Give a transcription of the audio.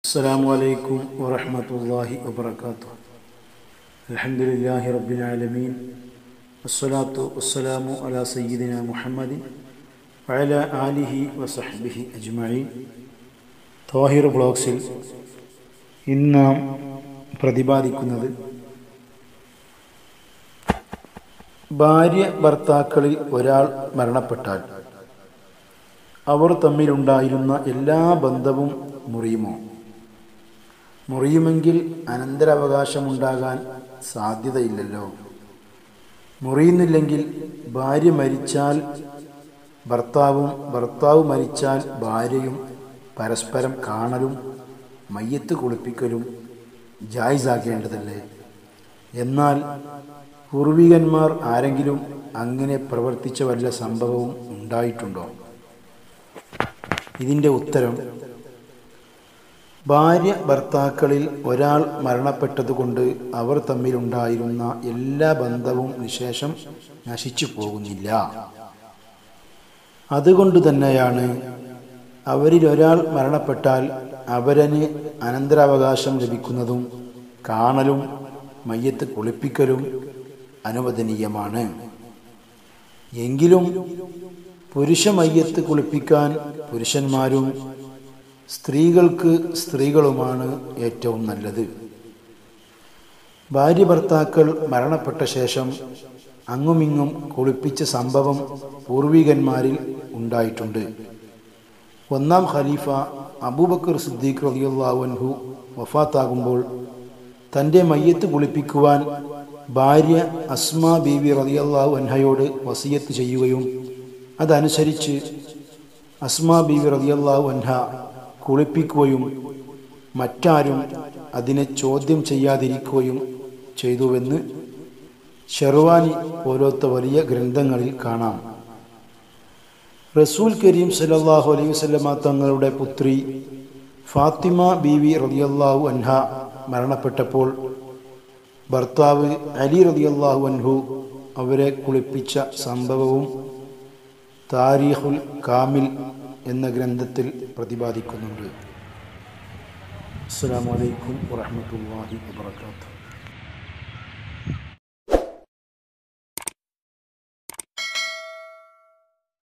السلام عليكم ورحمة الله وبركاته الحمد لله رب العالمين والصلاة والسلام على سيدنا محمد وعلى آله وصحبه أجمعين താഹിർ ബ്ലോഗ്സിൽ ഇന്ന് നാം പ്രതിപാദിക്കുന്നത് ഭാര്യ ഭർത്താക്കളിൽ ഒരാൾ മരണപ്പെട്ടാൽ അവർ തമ്മിലുണ്ടായിരുന്ന എല്ലാ ബന്ധവും മുറിയുമോ മുറിയുമെങ്കിൽ അനന്തരാവകാശമുണ്ടാകാൻ സാധ്യതയില്ലല്ലോ മുറിയുന്നില്ലെങ്കിൽ ഭാര്യ മരിച്ചാൽ ഭർത്താവും ഭർത്താവ് മരിച്ചാൽ ഭാര്യയും പരസ്പരം കാണലും മയ്യത്ത് കുളിപ്പിക്കലും ജായിസാകേണ്ടതല്ലേ എന്നാൽ പൂർവികന്മാർ ആരെങ്കിലും അങ്ങനെ പ്രവർത്തിച്ച വല്ല സംഭവവും ഉണ്ടായിട്ടുണ്ടോ ഇതിൻ്റെ ഉത്തരം ഭാര്യ ഭർത്താക്കളിൽ ഒരാൾ മരണപ്പെട്ടതുകൊണ്ട് അവർ തമ്മിലുണ്ടായിരുന്ന എല്ലാ ബന്ധവും നിശേഷം നശിച്ചു പോകുന്നില്ല അതുകൊണ്ട് തന്നെയാണ് അവരിൽ ഒരാൾ മരണപ്പെട്ടാൽ അവരന് അനന്തരാവകാശം ലഭിക്കുന്നതും കാണലും മയ്യത്ത് കുളിപ്പിക്കലും അനുവദനീയമാണ് എങ്കിലും പുരുഷ മയ്യത്ത് കുളിപ്പിക്കാൻ പുരുഷന്മാരും സ്ത്രീകൾക്ക് സ്ത്രീകളുമാണ് ഏറ്റവും നല്ലത് ഭാര്യ ഭർത്താക്കൾ മരണപ്പെട്ട ശേഷം അങ്ങുമിങ്ങും കുളിപ്പിച്ച സംഭവം പൂർവികന്മാരിൽ ഉണ്ടായിട്ടുണ്ട് ഒന്നാം ഖലീഫ അബൂബക്കർ സിദ്ദീഖ് റളിയല്ലാഹു വഫാത്താകുമ്പോൾ തൻ്റെ മയ്യത്ത് കുളിപ്പിക്കുവാൻ ഭാര്യ അസ്മാ ബീവി റളിയല്ലാഹു അൻഹയോട് വസിയത്ത് ചെയ്യുകയും അതനുസരിച്ച് അസ്മാ ബീവി റളിയല്ലാഹു അൻഹ കുളിപ്പിക്കുകയും മറ്റാരും അതിനെ ചോദ്യം ചെയ്യാതിരിക്കുകയും ചെയ്തുവെന്ന് ഷെർവാനി പോലത്തെ വലിയ ഗ്രന്ഥങ്ങളിൽ കാണാം റസൂൽ കരീം സല്ലല്ലാഹു അലൈഹി വസല്ലമ തങ്ങളുടെ പുത്രി ഫാത്തിമ ബീവി റളിയല്ലാഹു അൻഹ മരണപ്പെട്ടപ്പോൾ ഭർത്താവ് അലി റളിയല്ലാഹു അൻഹു അവരെ കുളിപ്പിച്ച സംഭവവും താരീഖുൽ കാമിൽ എന്ന ഗ്രന്ഥത്തിൽ പ്രതിപാദിക്കുന്നുണ്ട് അസ്സാം വലൈക്കും വാഹമത്തല്ലാഹി വാത്തു